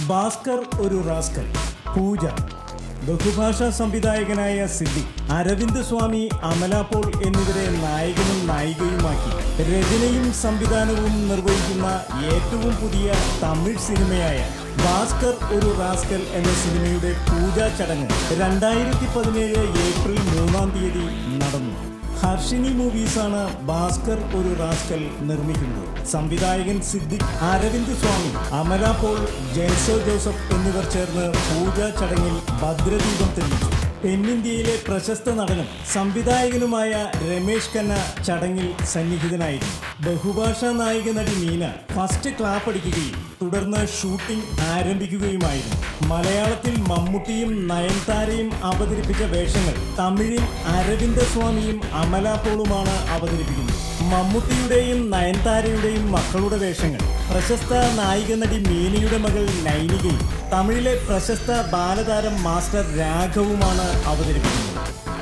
ഭാസ്കർ ഒരു റാസ്കൽ പൂജ ബഹുഭാഷാ സംവിധായകനായ സിദ്ധി അരവിന്ദ് സ്വാമി അമല പോൾ എന്നിവരെ നായകനും നായികയുമാക്കി രചനയും സംവിധാനവും നിർവഹിക്കുന്ന ഏറ്റവും പുതിയ തമിഴ് സിനിമയായ ഭാസ്കർ ഒരു റാസ്കൽ എന്ന സിനിമയുടെ പൂജാ ചടങ്ങ് രണ്ടായിരത്തി പതിനേഴ് ഏപ്രിൽ മൂന്നാം തീയതി നടന്നു ഹർഷിനി മൂവീസാണ് ഭാസ്കർ ഒരു റാസ്കൽ നിർമ്മിക്കുന്നത് സംവിധായകൻ സിദ്ദിഖ് അരവിന്ദ് സ്വാമി അമല പോൾ ജെൻസോ ജോസഫ് എന്നിവർ ചേർന്ന് പൂജാ ചടങ്ങിൽ ഭദ്രദീപം തെളിയിച്ചു തെന്നിന്ത്യയിലെ പ്രശസ്ത നടനും സംവിധായകനുമായ രമേശ് ഖന്ന ചടങ്ങിൽ സന്നിഹിതനായിരുന്നു ബഹുഭാഷാ നായിക നടി മീന ഫസ്റ്റ് ക്ലാപ്പ് അടിക്കുകയും തുടർന്ന് ഷൂട്ടിംഗ് ആരംഭിക്കുകയുമായിരുന്നു മലയാളത്തിൽ മമ്മൂട്ടിയും നയൻതാരയും അവതരിപ്പിച്ച വേഷങ്ങൾ തമിഴിൽ അരവിന്ദസ്വാമിയും അമല പോളുമാണ് അവതരിപ്പിക്കുന്നത് മമ്മൂട്ടിയുടെയും നയൻതാരയുടെയും മക്കളുടെ വേഷങ്ങൾ പ്രശസ്ത നായിക നടി മീനയുടെ മകൾ നൈനികയും തമിഴിലെ പ്രശസ്ത ബാലതാരം മാസ്റ്റർ രാഘവുമാണ് അവതരിപ്പിക്കുന്നത്